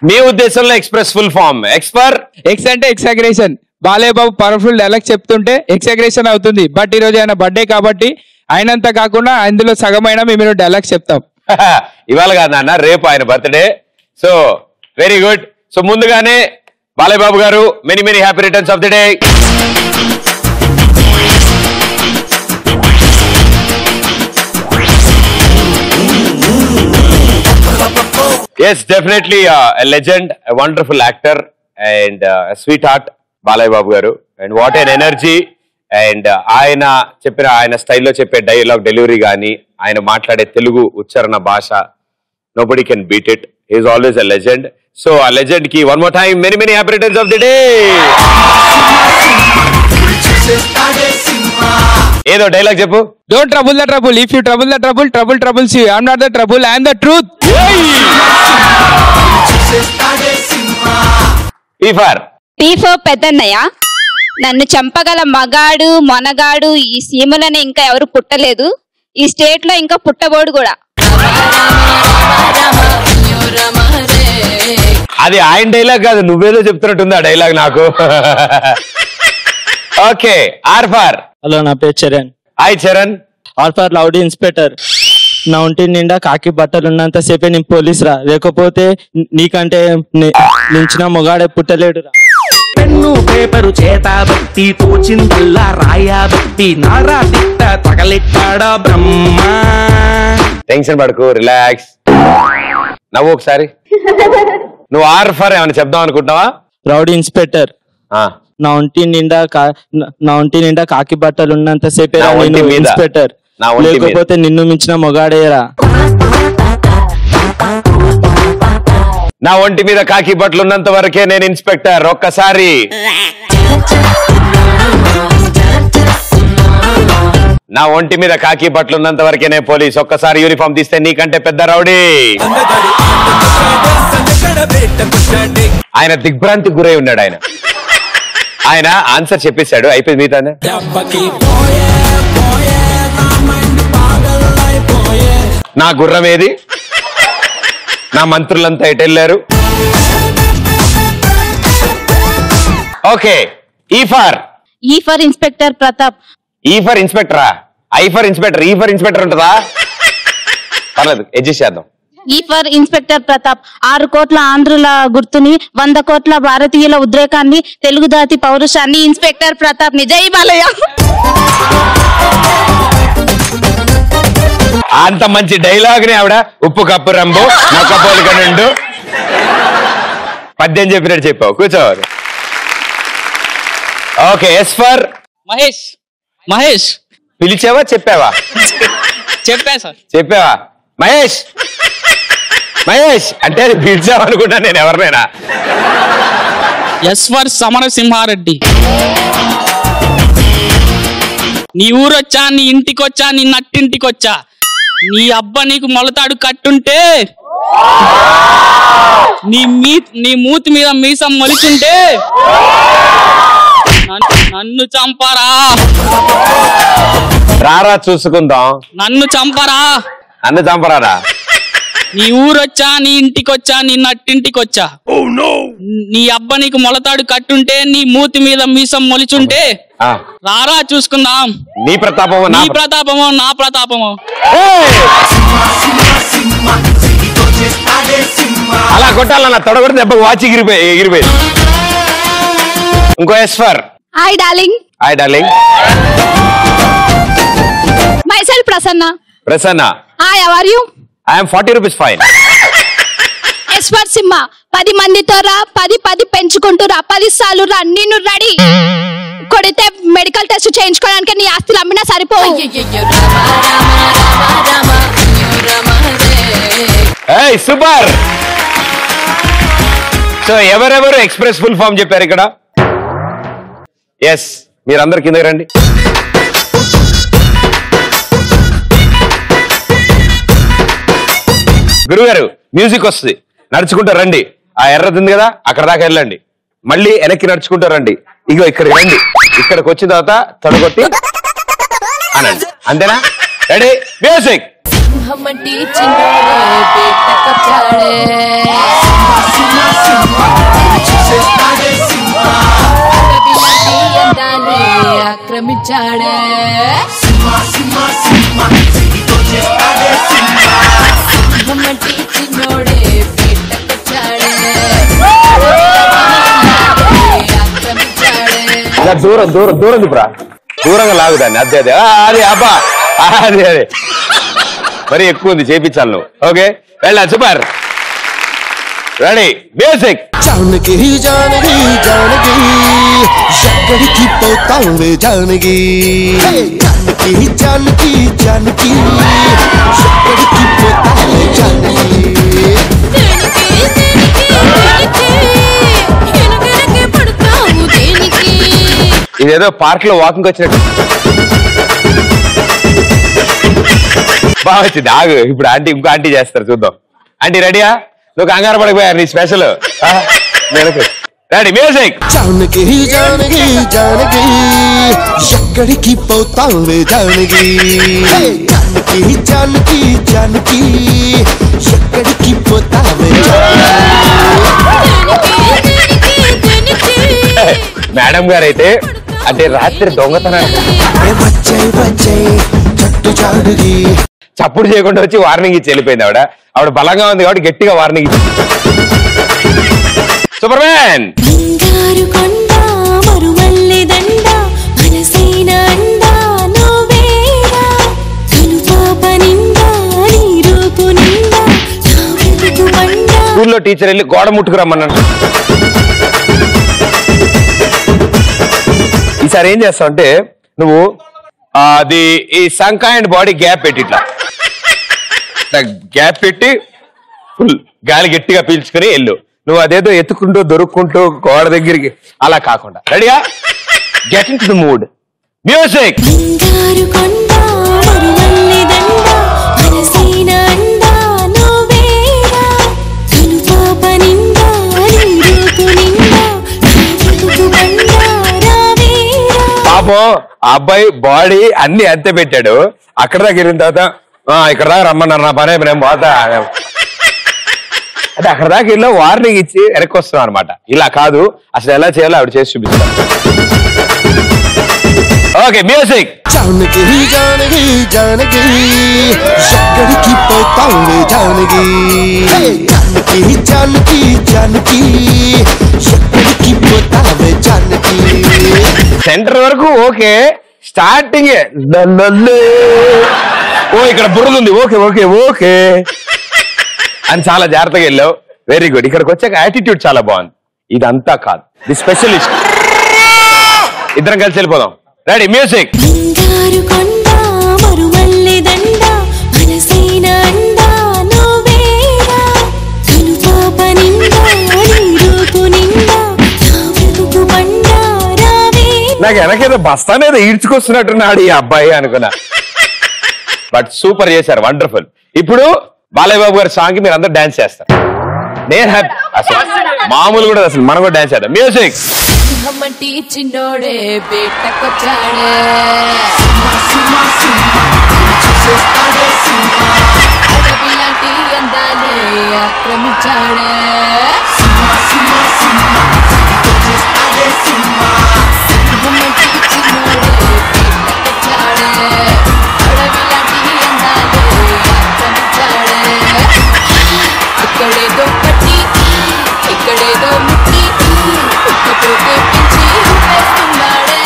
మీ ఉద్దేశంలో express full form ఎక్స్పర్ ఎక్స్ అంటే exaggeration Balayya Babu powerful dialogue చెప్తుంటే ఎక్సాగ్రేషన్ అవుతుంది బట్ ఈ రోజు ఆయన బర్త్డే కాబట్టి అయినంత కాకుండా అందులో సగమైన మేము డైలాగ్స్ చెప్తాం ఇవాళ కాదు నాన్న రేపు ఆయన birthday so very good so ముందుగానే Balayya Babu garu many many happy returns of the day yes definitely legend wonderful actor and sweet heart Balayya Babu garu and what ఎన్ ఎనర్జీ అండ్ ఆయన చెప్పిన ఆయన స్టైల్లో చెప్పే డైలాగ్ డెలివరీ కానీ ఆయన మాట్లాడే తెలుగు ఉచ్చారణ భాష nobody can beat it is always a legend so ఆ లెజెండ్ కి one more time many many happy returns of the day ఏదో డైలాగ్ చెప్పు don't trouble the trouble if you trouble the trouble trouble troubles you I'm not the trouble and the truth for పీఫో పెద్దన్నయ్య నన్ను చంపగల మగాడు మొనగాడు ఈ సీమలోనే ఇంకా ఎవరు పుట్టలేదు ఈ స్టేట్ లో ఇంకా పుట్టబోడు కూడా అది ఆయన డైలాగ్ కాదు నువ్వేదో చెప్తున్నట్టుంది ఆ డైలాగ్ నాకు ఓకే ఆర్ ఫార్ హలో నా పేరు చరణ్ హాయ్ చరణ్ ఆల్ఫర్ లౌడీ ఇన్స్పెక్టర్ నా ఒంటి నిండా కాకి బట్టలు ఉన్నంత సేపే నేను పోలీస్ రా లేకపోతే నీ- నీకంటే ని- మించిన మొగాడే పుట్టలేడు రా పెన్ను పేపరు చేత బట్టి తోచిందల్లా రాయబట్టి నారా తిట్ట తగలెట్టాడా బ్రహ్మ టెన్షన్ పడకు రిలాక్స్ నవ్వు ఒకసారి నువ్వు ఆర్ ఫర్ ఏమైనా చెప్దాం అనుకుంటున్నావా రౌడీ ఇన్స్పెక్టర్ ఆ, నా ఒంటి నిండా కా- నా- నా ఒంటి నిండా కాకి బట్టలు ఉన్నంత సేపే నా రా ఒంటి నేను మీద. ఇన్స్పెక్టర్ నా ఒంటి మీద. లేకపోతే నిన్ను మించిన మొగాడేరా నా ఒంటి మీద కాకి బట్టలు ఉన్నంత వరకే నేను ఇన్స్పెక్టర్ ఒక్కసారి నా ఒంటి మీద కాకి బట్టలు ఉన్నంత వరకే నేను పోలీస్ ఒక్కసారి యూనిఫామ్ తీస్తే నీకంటే పెద్ద రౌడీ ఆయన దిగ్భ్రాంతికి గురై ఉన్నాడు ఆయన ఆయన ఆన్సర్ చెప్పేశాడు అయిపోయింది మిగతానే నా గుర్రం ఏది నా మంత్రులంతా ఎటు వెళ్ళారు ఓకే ఈ ఫర్ ఈ ఫర్ ఇన్స్పెక్టర్ ప్రతాప్ ఈ ఫర్ ఇన్స్పెక్టరా ఐ ఫర్ ఇన్స్పెక్టర్ ఈ ఫర్ ఇన్స్పెక్టర్ ఉంటుందా పర్లేదు అడ్జస్ట్ చేద్దాం ఈ ఫర్ ఇన్స్పెక్టర్ ప్రతాప్ ఆరు కోట్ల ఆంధ్రుల గుర్తుని వంద కోట్ల భారతీయుల ఉద్రేకాన్ని తెలుగు జాతి పౌరుషాన్ని ఇన్స్పెక్టర్ ప్రతాప్ ని జై బాలయ్య అంత మంచి డైలాగ్ ని ఆవిడ ఉప్పు కప్పు రంబు నొక్క పోలిక నుండు పద్యం చెప్పినట్టు చెప్పావు కూర్చో okay yes for Mahesh Mahesh పిలిచావా చెప్పావా చెప్పా సార్ చెప్పావా మహేష్ మహేష్ అంటే అది పిలిచావా అనుకున్నా నేను ఎవరినైనా ఎస్వర్ సమరసింహారెడ్డి నీ ఊరొచ్చా నీ ఇంటికొచ్చా నీ నట్టింటికొచ్చా నీ అబ్బ నీకు మొలతాడు కట్టుంటే నీ మీ నీ మూతి మీద మీసం మొలిచుంటే నన్ను- నన్ను చంపరా రారా చూసుకుందాం నన్ను చంపరా నన్ను చంపరారా నీ ఊరొచ్చా నీ ఇంటికొచ్చా నీ నట్టింటికొచ్చా నీ అబ్బ నీకు మొలతాడు కట్టుంటే నీ మూతి మీద మీసం మొలిచుంటే ఆ, రారా చూసుకుందాం నీ ప్రతాపం నా నీ ప్రతాపమో నా ప్రతాపమో అలా కొట్టాలన్న తొడగొడితే దెబ్బ వాచ్ ఎగిరిపోయి ఎగిరిపోయింది ఇంకో yes for hi darling hi darling my self Prasanna Prasanna hi are you I'm forty rupees fine ఎస్వర్ సింహ పది మందితో రా పది పది పెంచుకుంటూ రా పది సార్లు రా నేను రెడీ కొడితే మెడికల్ టెస్ట్ చేయించుకోవడానికి నీ ఆస్తులు అమ్మినా సరిపోవు ఏయ్ సూపర్ సో ఎవరెవరు ఎక్స్ప్రెస్ ఫుల్ ఫామ్ చెప్పారు ఇక్కడ ఎస్ మీరందరు కిందకి రండి గురుగారు మ్యూజిక్ వస్తుంది నడుచుకుంటూ రండి ఆ ఎర్రది ఉంది కదా అక్కడ దాకా వెళ్ళండి మళ్ళీ వెనక్కి నడుచుకుంటూ రండి ఇగో ఇక్కడికి రండి ఇక్కడికి వచ్చిన తర్వాత తొడగొట్టి అనండి అంతేనా రెడీ మ్యూజిక్ సింహమటి చిన్నోడే బేట కచ్చాడే వచ్చాడే సింహమటి చిన్నోడే పెట్టకొచ్చాడే ఆక్రమించాడే ఇలా దూరం దూరం దూరం దిపురా దూరంగా లాగుదాన్ని అదే అదే ఆ, అది అబ్బా ఆ, అదే అదే మరి ఎక్కువ ఉంది చేపించాలి నువ్వు ఓకే వెళ్ళా super ready music Janaki Janaki Janaki ఎక్కడికి పోతావే జానకి జానకి జానకి జానకి ఎక్కడికి పోతావే జానకి ఇదేదో పార్క్ లో వాకింగ్ వచ్చినట్టు బాగా వచ్చింది ఆగు ఇప్పుడు ఆంటీ ఇంకో ఆంటీ చేస్తారు చూద్దాం ఆంటీ రెడీయా నువ్వు కంగారు పడిపోయారు నీ special ready music Janaki Janaki Janaki ఎక్కడికి పోతావే జానకి జానకి జానకి జానకి ఎక్కడికి పోతావే మేడం గారు అయితే అంటే రాత్రి దొంగతనాలు వచ్చే వచ్చే చట్టు చాడుగి చప్పుడు చేయకుండా వచ్చి వార్నింగ్ ఇచ్చి వెళ్ళిపోయింది ఆవిడ ఆవిడ బలంగా ఉంది కాబట్టి గట్టిగా వార్నింగ్ ఇచ్చి సూపర్ మ్యాన్ బంగారు కొండ మరుమల్లె దండ మనసైన అండ నువ్వేరా కనుపాప నిండా నీ రూపు నిండా నా వెలుగు మండ స్కూల్లో టీచర్ వెళ్ళి గోడ ముట్టుకురమ్మన్నాడు ఈసారి ఏం చేస్తావు అంటే నువ్వు ఆ, అది ఈ సంకా అండ్ బాడీ గ్యాప్ పెట్టి ఇట్లా గ్యాప్ పెట్టి ఫుల్ గాలి గట్టిగా పీల్చుకొని వెళ్ళు నువ్వు అదేదో ఎత్తుకుంటూ దొరుక్కుంటూ గోడ దగ్గరికి అలా కాకుండా రెడీయా get into the mood music బంగారు కొండ మరుమల్లె దండ మనసైన అండ నువ్వేరా కనుపాప నిండా నీ రూపు నిండా నా వెలుగు మండ రావేరా పాపం ఆ అబ్బాయి బాడీ అన్ని అంతే పెట్టాడు అక్కడ దాకా వెళ్ళిన తర్వాత "ఆ, ఇక్కడ దాకా రమ్మన్నారు నా పనే నేను పోతా అంటే అక్కడ దాకా వెళ్ళి వార్నింగ్ ఇచ్చి వెనక్కి వస్తున్నాం అనమాట ఇలా కాదు అసలు ఎలా చేయాలో ఆవిడ చేసి చూపిస్తాను ఓకే మ్యూజిక్ జానకి జానకి జానకి ఎక్కడికి పోతావే జానకి జానకి జానకి జానకి ఎక్కడికి పోతావే జానకి సెంటర్ వరకు ఓకే స్టార్టింగ్ ఓ ఇక్కడ బురద ఉంది ఓకే ఓకే ఓకే అని చాలా జాగ్రత్తగా వెళ్ళావు వెరీ గుడ్ ఇక్కడికి వచ్చాక యాటిట్యూడ్ చాలా బాగుంది ఇదంతా కాదు ది స్పెషలిస్ట్ ఇద్దరం కలిసి వెళ్ళిపోదాం రెడీ మ్యూజిక్ బంగారు కొండ మరుమల్లె దండ మనసైన అండ నువ్వేరా కనుపాప నిండా నీ రూపు నిండా నా వెలుగు మండ రావేరా నాకు వెనకేదో బస్తానేదో ఈడ్చుకొస్తున్నట్టున్నాడు ఈ అబ్బాయి అనుకున్నా బట్ సూపర్ చేశారు వండర్ఫుల్ ఇప్పుడు బాలయ్య బాబు గారి సాంగ్ కి మీరు అందరు డాన్స్ చేస్తారు నేను హ్యాపీ అసలు మామూలు కూడా అసలు మనం కూడా డాన్స్ చేద్దాం మ్యూజిక్ సింహమంటి చిన్నోడే బేటకొచ్చాడే అడవిలాంటి అందాలే ఆక్రమించాడే సింహమంటి చిన్నోడే బేటకొచ్చాడే అడవిలాంటి అందాలే ఆక్రమించాడే ఇక్కడేదో పట్టి ఇక్కడేదో ముట్టి ఉక్కపోతే పెంచి ఊపేస్తున్నాడే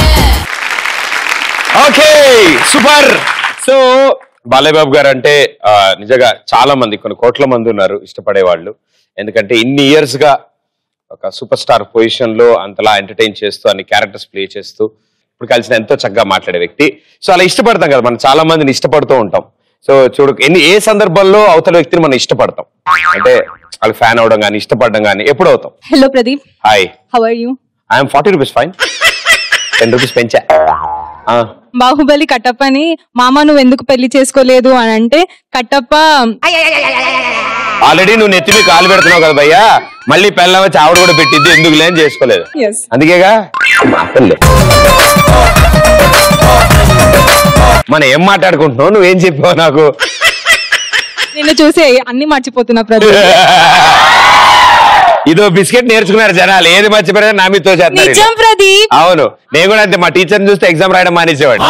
okay super so Balayya Babu garu అంటే ఆ, నిజంగా చాలా మంది కొన్ని కోట్ల మంది ఉన్నారు ఇష్టపడే వాళ్ళు ఎందుకంటే ఇన్ని ఇయర్స్ గా ఒక సూపర్ స్టార్ పొజిషన్ లో అంతలా ఎంటర్టైన్ చేస్తూ అన్ని క్యారెక్టర్స్ ప్లే చేస్తూ ఇప్పుడు కలిసిన ఎంతో చక్కగా మాట్లాడే వ్యక్తి సో అలా ఇష్టపడతాం కదా మనం చాలా మందిని ఇష్టపడుతూ ఉంటాం సో చూడు ఎన్ని ఏ సందర్భంలో అవతల వ్యక్తిని మనం ఇష్టపడతాం అంటే వాళ్ళు ఫ్యాన్ అవడం కానీ ఇష్టపడడం కానీ ఎప్పుడు అవుతాం hello Pradeep hi how are you I'm forty rupees fine ten rupees పెంచా ఆ, బాహుబలి కట్టప్పని మామ నువ్వు ఎందుకు పెళ్లి చేసుకోలేదు అని అంటే కట్టప్ప ఆల్రెడీ నువ్వు నెత్తి మీద కాలు పెడుతున్నావు కదా భయ్యా మళ్ళీ పెళ్ళం వచ్చి ఆవిడ కూడా పెట్టిద్ది ఎందుకు లేని చేసుకోలేదు Yes. అందుకేగా మా పెళ్ళి మనం ఏం మాట్లాడుకుంటున్నావు నువ్వేం చెప్పావు నాకు నిన్ను చూసి అన్ని మర్చిపోతున్నా ప్రదీప్ ఇదో బిస్కెట్ నేర్చుకున్నారు జనాలు ఏది మర్చిపోయినా నా మీతో చేస్తారు నిజం ప్రదీప్ అవును నేను కూడా అంతే మా టీచర్ చూస్తే ఎగ్జామ్ రాయడం మానేసేవాడు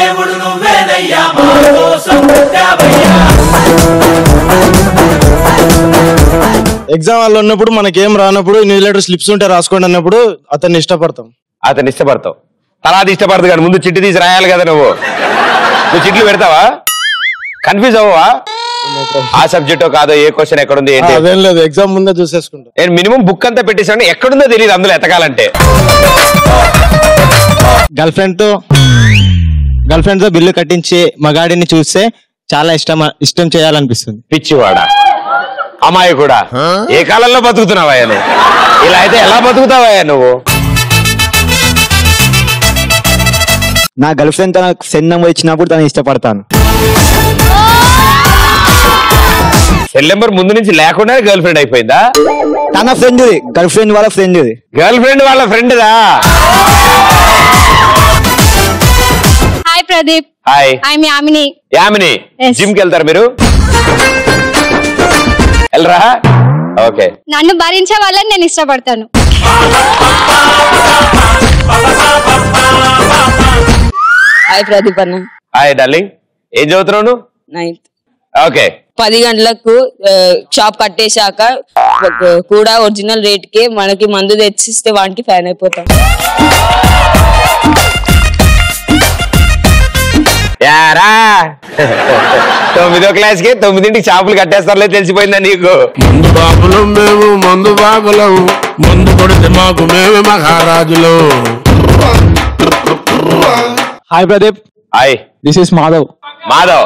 ఎగ్జామ్ వాళ్ళు ఉన్నప్పుడు మనకేం రానప్పుడు ఇన్విజిలేటర్ స్లిప్స్ ఉంటే రాసుకోండి అన్నప్పుడు అతన్ని ఇష్టపడతాం అతన్ని ఇష్టపడతావు తర్వాత ఇష్టపడదు కానీ ముందు చిట్టి తీసి రాయాలి కదా నువ్వు నువ్వు చిట్లు పెడతావా కన్ఫ్యూజ్ అవ్వవా ఆ సబ్జెక్ట్ కాదో ఏ క్వశ్చన్ ఎక్కడుంది ఏంటి అదేం లేదు ఎగ్జామ్ ముందే చూసేసుకుంటాం నేను మినిమం బుక్ అంతా పెట్టేసాను ఎక్కడుందో తెలియదు అందులో ఎతకాలంటే గర్ల్ ఫ్రెండ్ తో గర్ల్ ఫ్రెండ్ తో బిల్లు కట్టించి మగాడిని చూస్తే చాలా ఇష్టం ఇష్టం చేయాలనిపిస్తుంది పిచ్చివాడా అమ్మాయి కూడా ఏ కాలంలో బతుకుతున్నావయ్యా నువ్వు ఇలా అయితే ఎలా బతుకుతావయ్యా నువ్వు నా గర్ల్ ఫ్రెండ్ తన సెల్ నెంబర్ ఇచ్చినప్పుడు తను ఇష్టపడతాను సెల్ నెంబర్ ముందు నుంచి లేకుండా గర్ల్ ఫ్రెండ్ అయిపోయిందా తన ఫ్రెండ్ గర్ల్ ఫ్రెండ్ వాళ్ళ ఫ్రెండ్ గర్ల్ ఫ్రెండ్ వాళ్ళ ఫ్రెండ్ దా హాయ్ ప్రదీప్ హాయ్ ఐ మీ ఆమిని యామిని Yes. జిమ్ కి వెళ్తారు మీరు వెళ్ళరా ఓకే నన్ను భరించే వాళ్ళని నేను ఇష్టపడతాను హాయ్ ప్రదీప్ అన్న హాయ్ డార్లింగ్ ఏం చదువుతున్నావు నువ్వు నైన్త్ ఓకే పది గంటలకు ఆ, షాప్ కట్టేశాక ఒక- కూడా ఒరిజినల్ రేట్ కి మనకి మందు తెచ్చిస్తే వానికి ఫ్యాన్ అయిపోతాం యారా తొమ్మిదో క్లాస్ కి తొమ్మిదింటికి షాపులు కట్టేస్తారులే తెలిసిపోయిందా నీకు మందు బాబులం మేము మందు బాగులం మందు కొడితే మాకు మేమే మహారాజులు hi Pradeep hi this is Madhav Madhav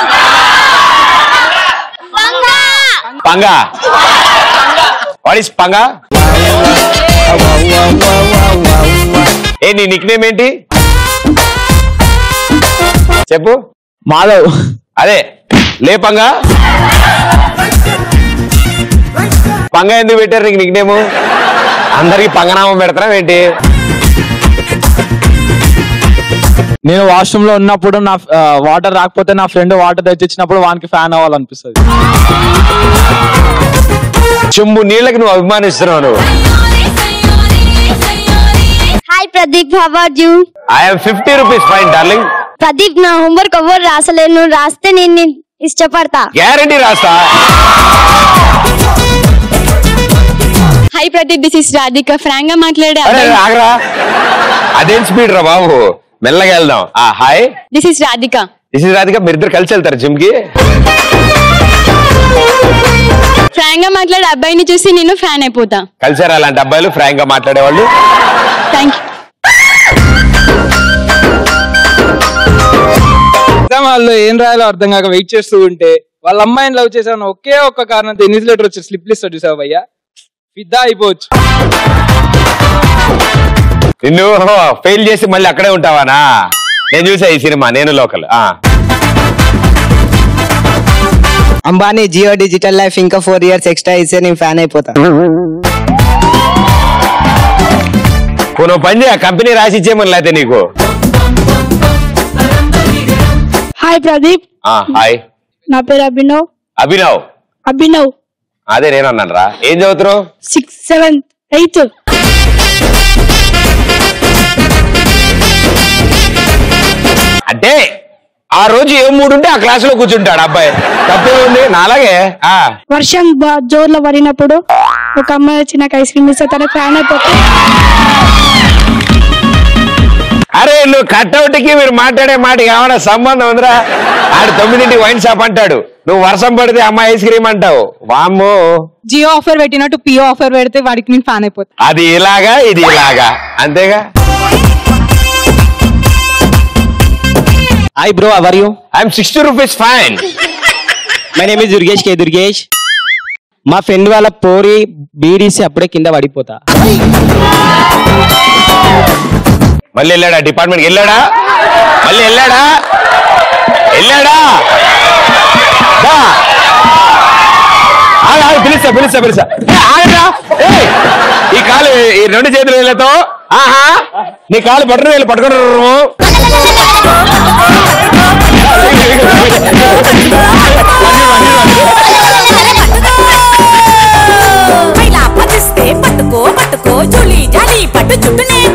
పంగా వాట్ ఇస్ పంగా ఏ నీ నిక్ నేమ్ ఏంటి చెప్పు మాధవ్ అదే లే పంగా పంగా ఎందుకు పెట్టారు నీకు నిక్ నేము అందరికి పంగనామం పెడతారా ఏంటి నేను వాష్రూమ్ లో ఉన్నప్పుడు నా వాటర్ రాకపోతే నా ఫ్రెండ్ వాటర్ తెచ్చిచ్చినప్పుడు వానికి ఫ్యాన్ అవ్వాలనిపిస్తుంది చెంబు నీళ్ళకి నువ్వు అభిమానిస్తున్నావు నువ్వు hi Pradeep how are you I'm fifty rupees fine darling Pradeep నా హోంవర్క్ ఎవరు రాసలేను రాస్తే నేను నిన్ను ఇష్టపడతా గ్యారంటీ రాస్తా hi Pradeep this is Radhika frank గా మాట్లాడే అరే అరే, ఆగరా అదేం స్పీడ్ రా బాబు మెల్లగా వెళ్దాం ఆ hi this is Radhika this is Radhika మీరు ఇద్దరు కలిసి వెళ్తారు జిమ్ కి ఫ్రాంక్ గా మాట్లాడే అబ్బాయిని చూసి నేను ఫ్యాన్ అయిపోతా కలిసారు అలాంటి అబ్బాయిలు ఫ్రాంక్ గా మాట్లాడేవాళ్ళు థ్యాంక్ ఎగ్జామ్ హాల్లో ఏం రాయాలో అర్థం కాక వెయిట్ చేస్తూ ఉంటే వాళ్ళ అమ్మాయిని లవ్ చేశాను ఒకే ఒక్క కారణంతో ఎన్ని లెటర్ వచ్చి స్లిప్ లిస్ట్ చూసావు భయ్యా ఫిదా అయిపోవచ్చు నిన్ను ఫెయిల్ చేసి మళ్ళీ అక్కడే ఉంటావానా నేను చూసా ఈ సినిమా నేను లోకల్ ఆ అంబానీ జియో డిజిటల్ లైఫ్ ఇంకా ఫోర్ ఇయర్స్ ఎక్స్ట్రా ఇస్తే నేను ఫ్యాన్ అయిపోతా కొన్ని పని చేయ కంపెనీ రాసి ఇచ్చేయమని లేకపోతే నీకు హాయ్ ప్రదీప్ ఆ హాయ్ నా పేరు అభినవ్ అభినవ్ అభినవ్ అదే నేను అన్నాను రా ఏం చదువుతున్నావు సిక్స్ సెవెంత్ ఎయిత్ అంటే ఆ రోజు ఏం మూడు ఉంటే ఆ క్లాస్ లో కూర్చుంటాడు అబ్బాయి తప్పే ఉంది నాలాగే ఆ వర్షం బా- జోర్లో పడినప్పుడు ఒక అమ్మాయి వచ్చి నాకు ఐస్ క్రీమ్ ఇస్తే తన ఫ్యాన్ అయిపోతే అరే నువ్వు కట్అవుట్ కి మీరు మాట్లాడే మాట ఏమైనా సంబంధం ఉందిరా ఆడు తొమ్మిదింటి వైన్ షాప్ అంటాడు నువ్వు వర్షం పడితే అమ్మాయి ఐస్ క్రీమ్ అంటావు వామ్మో జియో ఆఫర్ పెట్టినట్టు పియో ఆఫర్ పెడితే వాడికి నేను ఫ్యాన్ అయిపోతా అది ఇలాగా ఇది ఇలాగా అంతేగా hi bro how are you I'm sixty rupees fine my name is Durgesh కే దుర్గేష్ మా ఫ్రెండ్ వాళ్ళ పోరి బీడీసి అప్పుడే కింద పడిపోతా మళ్ళీ వెళ్ళాడా డిపార్ట్మెంట్ వెళ్ళాడా మళ్ళీ వెళ్ళాడా వెళ్ళాడా దా. ఆగు, ఆగు, పిలుస్తా పిలుస్తా పిలుస్తా ఏ, ఆగరా ఏయ్, ఈ కాలు ఈ రెండు చేతుల వేళ్ళతో ఆహా నీ కాలు బట్టలు వేలు పట్టుకుని నీ పట్టు చుట్టూనే